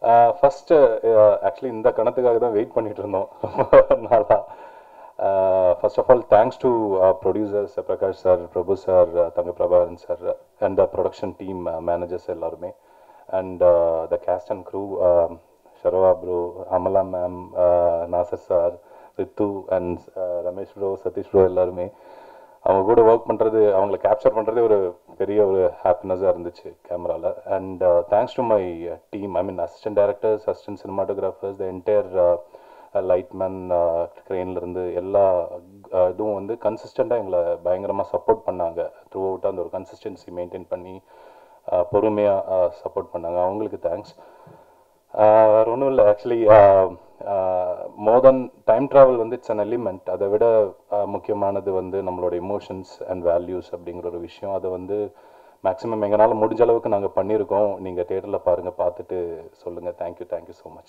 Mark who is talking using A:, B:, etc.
A: first actually இந்த கணத்துக்காக தான் wait பண்ணிட்டு இருந்தோம் ரொம்ப நாளாக first of all thanks to producers Prakash sir Prabhu sir Thanga Prabhakaran sir and the production team managers எல்லாருமே and the cast and crew Sharva bro Amala ma'am Nassar sir Ritu and Ramesh bro Sathish bro எல்லாருமே அவங்க கூட ஒர்க் பண்ணுறது அவங்கள கேப்சர் பண்ணுறதே ஒரு பெரிய ஒரு ஹாப்பினஸாக இருந்துச்சு கேமராவில் and thanks to my team I mean assistant directors assistant cinematographers the entire lightman க்ரெயின்லேருந்து எல்லா uh, இதுவும் வந்து கன்சிஸ்டண்ட்டாக எங்களை பயங்கரமாக சப்போர்ட் பண்ணாங்க த்ரூ அவுட்டாக அந்த ஒரு கன்சிஸ்டன்சி மெயின்டைன் பண்ணி பொறுமையாக சப்போர்ட் பண்ணாங்க அவங்களுக்கு தேங்க்ஸ் வேறு ஒன்றும் இல்லை actually more than time travel வந்து இட்ஸ் அன் எலிமெண்ட் அதை விட uh, முக்கியமானது வந்து நம்மளோட இமோஷன்ஸ் அண்ட் வேல்யூஸ் அப்படிங்கிற ஒரு விஷயம் அதை வந்து மேக்ஸிமம் எங்களால் முடிஞ்ச அளவுக்கு நாங்கள் பண்ணியிருக்கோம் நீங்கள் தேட்டரில் பாருங்கள் பார்த்துட்டு சொல்லுங்கள் தேங்க்யூ தேங்க்யூ ஸோ மச்